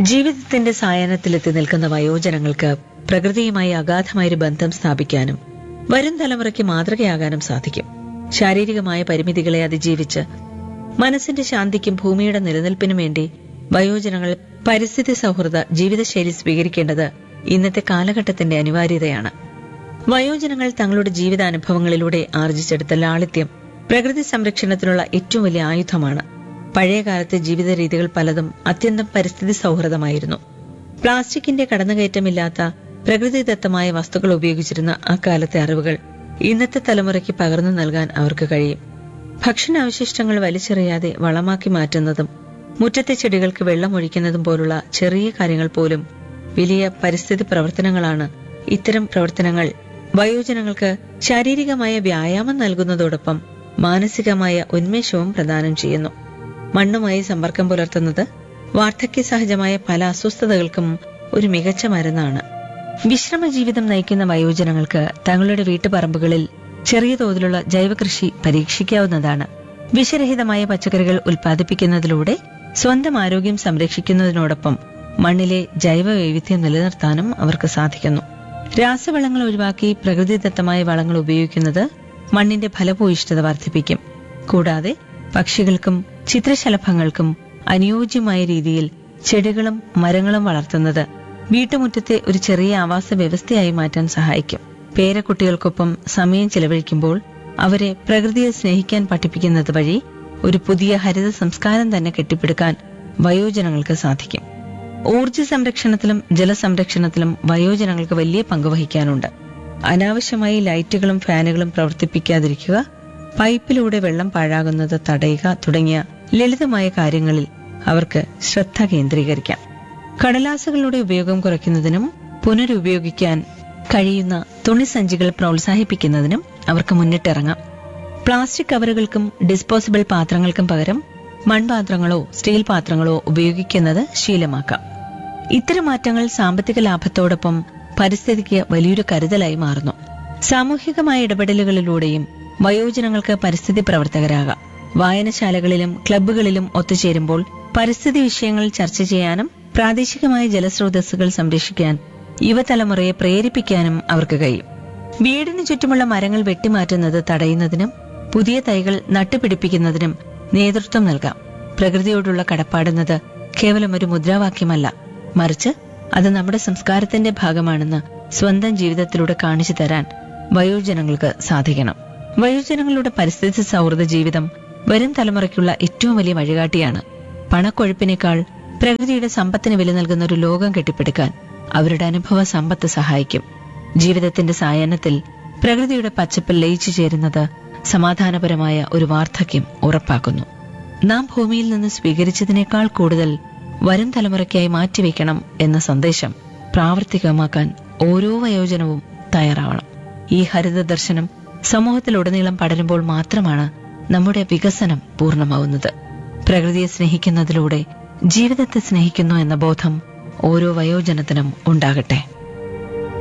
ജീവിതത്തിന്റെ സായാഹ്നത്തിലെത്തി നിൽക്കുന്ന വയോജനങ്ങൾക്ക് പ്രകൃതിയുമായി അഗാധമായൊരു ബന്ധം സ്ഥാപിക്കാനും വരും തലമുറയ്ക്ക് മാതൃകയാകാനും സാധിക്കും ശാരീരികമായ പരിമിതികളെ അതിജീവിച്ച് മനസ്സിന്റെ ശാന്തിക്കും ഭൂമിയുടെ നിലനിൽപ്പിനും വേണ്ടി വയോജനങ്ങൾ പരിസ്ഥിതി സൗഹൃദ ജീവിതശൈലി സ്വീകരിക്കേണ്ടത് ഇന്നത്തെ കാലഘട്ടത്തിന്റെ അനിവാര്യതയാണ് വയോജനങ്ങൾ തങ്ങളുടെ ജീവിതാനുഭവങ്ങളിലൂടെ ആർജിച്ചെടുത്ത ലാളിത്യം പ്രകൃതി സംരക്ഷണത്തിനുള്ള ഏറ്റവും വലിയ ആയുധമാണ് പഴയകാലത്തെ ജീവിത രീതികൾ പലതും അത്യന്തം പരിസ്ഥിതി സൗഹൃദമായിരുന്നു പ്ലാസ്റ്റിക്കിന്റെ കടന്നുകയറ്റമില്ലാത്ത പ്രകൃതിദത്തമായ വസ്തുക്കൾ ഉപയോഗിച്ചിരുന്ന അക്കാലത്തെ അറിവുകൾ ഇന്നത്തെ തലമുറയ്ക്ക് പകർന്നു നൽകാൻ അവർക്ക് കഴിയും ഭക്ഷണാവശിഷ്ടങ്ങൾ വലിച്ചെറിയാതെ വളമാക്കി മാറ്റുന്നതും മുറ്റത്തെ ചെടികൾക്ക് വെള്ളമൊഴിക്കുന്നതും പോലുള്ള ചെറിയ കാര്യങ്ങൾ പോലും വലിയ പരിസ്ഥിതി പ്രവർത്തനങ്ങളാണ് ഇത്തരം പ്രവർത്തനങ്ങൾ വയോജനങ്ങൾക്ക് ശാരീരികമായ വ്യായാമം നൽകുന്നതോടൊപ്പം മാനസികമായ ഉന്മേഷവും പ്രദാനം ചെയ്യുന്നു മണ്ണുമായി സമ്പർക്കം പുലർത്തുന്നത് വാർദ്ധക്യ സഹജമായ പല അസ്വസ്ഥതകൾക്കും ഒരു മികച്ച മരുന്നാണ് വിശ്രമ ജീവിതം നയിക്കുന്ന വയോജനങ്ങൾക്ക് തങ്ങളുടെ വീട്ടുപറമ്പുകളിൽ ചെറിയ തോതിലുള്ള ജൈവകൃഷി പരീക്ഷിക്കാവുന്നതാണ് വിഷരഹിതമായ പച്ചക്കറികൾ ഉൽപ്പാദിപ്പിക്കുന്നതിലൂടെ സ്വന്തം ആരോഗ്യം സംരക്ഷിക്കുന്നതിനോടൊപ്പം മണ്ണിലെ ജൈവ വൈവിധ്യം നിലനിർത്താനും അവർക്ക് സാധിക്കുന്നു രാസവളങ്ങൾ ഒഴിവാക്കി പ്രകൃതിദത്തമായ വളങ്ങൾ ഉപയോഗിക്കുന്നത് മണ്ണിന്റെ ഫലഭൂയിഷ്ഠത വർദ്ധിപ്പിക്കും കൂടാതെ പക്ഷികൾക്കും ചിത്രശലഭങ്ങൾക്കും അനുയോജ്യമായ രീതിയിൽ ചെടികളും മരങ്ങളും വളർത്തുന്നത് വീട്ടുമുറ്റത്തെ ഒരു ചെറിയ ആവാസ വ്യവസ്ഥയായി മാറ്റാൻ സഹായിക്കും പേരക്കുട്ടികൾക്കൊപ്പം സമയം ചെലവഴിക്കുമ്പോൾ അവരെ പ്രകൃതിയെ സ്നേഹിക്കാൻ പഠിപ്പിക്കുന്നത് വഴി ഒരു പുതിയ ഹരിത സംസ്കാരം തന്നെ കെട്ടിപ്പടുക്കാൻ വയോജനങ്ങൾക്ക് സാധിക്കും ഊർജ്ജ സംരക്ഷണത്തിലും ജലസംരക്ഷണത്തിലും വയോജനങ്ങൾക്ക് വലിയ പങ്ക് വഹിക്കാനുണ്ട് അനാവശ്യമായി ലൈറ്റുകളും ഫാനുകളും പ്രവർത്തിപ്പിക്കാതിരിക്കുക പൈപ്പിലൂടെ വെള്ളം പാഴാകുന്നത് തടയുക തുടങ്ങിയ ലളിതമായ കാര്യങ്ങളിൽ അവർക്ക് ശ്രദ്ധ കേന്ദ്രീകരിക്കാം കടലാസുകളുടെ ഉപയോഗം കുറയ്ക്കുന്നതിനും പുനരുപയോഗിക്കാൻ കഴിയുന്ന തുണിസഞ്ചികൾ പ്രോത്സാഹിപ്പിക്കുന്നതിനും അവർക്ക് മുന്നിട്ടിറങ്ങാം പ്ലാസ്റ്റിക് കവറുകൾക്കും ഡിസ്പോസിബിൾ പാത്രങ്ങൾക്കും പകരം മൺപാത്രങ്ങളോ സ്റ്റീൽ പാത്രങ്ങളോ ഉപയോഗിക്കുന്നത് ശീലമാക്കാം ഇത്തരം മാറ്റങ്ങൾ സാമ്പത്തിക ലാഭത്തോടൊപ്പം പരിസ്ഥിതിക്ക് വലിയൊരു കരുതലായി മാറുന്നു സാമൂഹികമായ ഇടപെടലുകളിലൂടെയും വയോജനങ്ങൾക്ക് പരിസ്ഥിതി പ്രവർത്തകരാകാം വായനശാലകളിലും ക്ലബ്ബുകളിലും ഒത്തുചേരുമ്പോൾ പരിസ്ഥിതി വിഷയങ്ങൾ ചർച്ച ചെയ്യാനും പ്രാദേശികമായ ജലസ്രോതസ്സുകൾ സംരക്ഷിക്കാൻ യുവതലമുറയെ പ്രേരിപ്പിക്കാനും അവർക്ക് കഴിയും വീടിന് ചുറ്റുമുള്ള മരങ്ങൾ വെട്ടിമാറ്റുന്നത് തടയുന്നതിനും പുതിയ തൈകൾ നട്ടുപിടിപ്പിക്കുന്നതിനും നേതൃത്വം നൽകാം പ്രകൃതിയോടുള്ള കടപ്പാടുന്നത് കേവലം ഒരു മുദ്രാവാക്യമല്ല മറിച്ച് അത് നമ്മുടെ സംസ്കാരത്തിന്റെ ഭാഗമാണെന്ന് സ്വന്തം ജീവിതത്തിലൂടെ കാണിച്ചു തരാൻ വയോജനങ്ങൾക്ക് സാധിക്കണം വയോജനങ്ങളുടെ പരിസ്ഥിതി സൗഹൃദ ജീവിതം വരും തലമുറയ്ക്കുള്ള ഏറ്റവും വലിയ വഴികാട്ടിയാണ് പണക്കൊഴുപ്പിനേക്കാൾ പ്രകൃതിയുടെ സമ്പത്തിന് വില നൽകുന്ന ഒരു ലോകം കെട്ടിപ്പടുക്കാൻ അവരുടെ അനുഭവ സമ്പത്ത് സഹായിക്കും ജീവിതത്തിന്റെ സായാഹ്നത്തിൽ പ്രകൃതിയുടെ പച്ചപ്പിൽ ലയിച്ചു ചേരുന്നത് സമാധാനപരമായ ഒരു വാർദ്ധക്യം ഉറപ്പാക്കുന്നു നാം ഭൂമിയിൽ നിന്ന് സ്വീകരിച്ചതിനേക്കാൾ കൂടുതൽ വരും തലമുറയ്ക്കായി മാറ്റിവെക്കണം എന്ന സന്ദേശം പ്രാവർത്തികമാക്കാൻ ഓരോ വയോജനവും തയ്യാറാവണം ഈ ഹരിത ദർശനം സമൂഹത്തിലുടനീളം പടരുമ്പോൾ മാത്രമാണ് നമ്മുടെ വികസനം പൂർണ്ണമാവുന്നത് പ്രകൃതിയെ സ്നേഹിക്കുന്നതിലൂടെ ജീവിതത്തെ സ്നേഹിക്കുന്നു എന്ന ബോധം ഓരോ വയോജനത്തിനും ഉണ്ടാകട്ടെ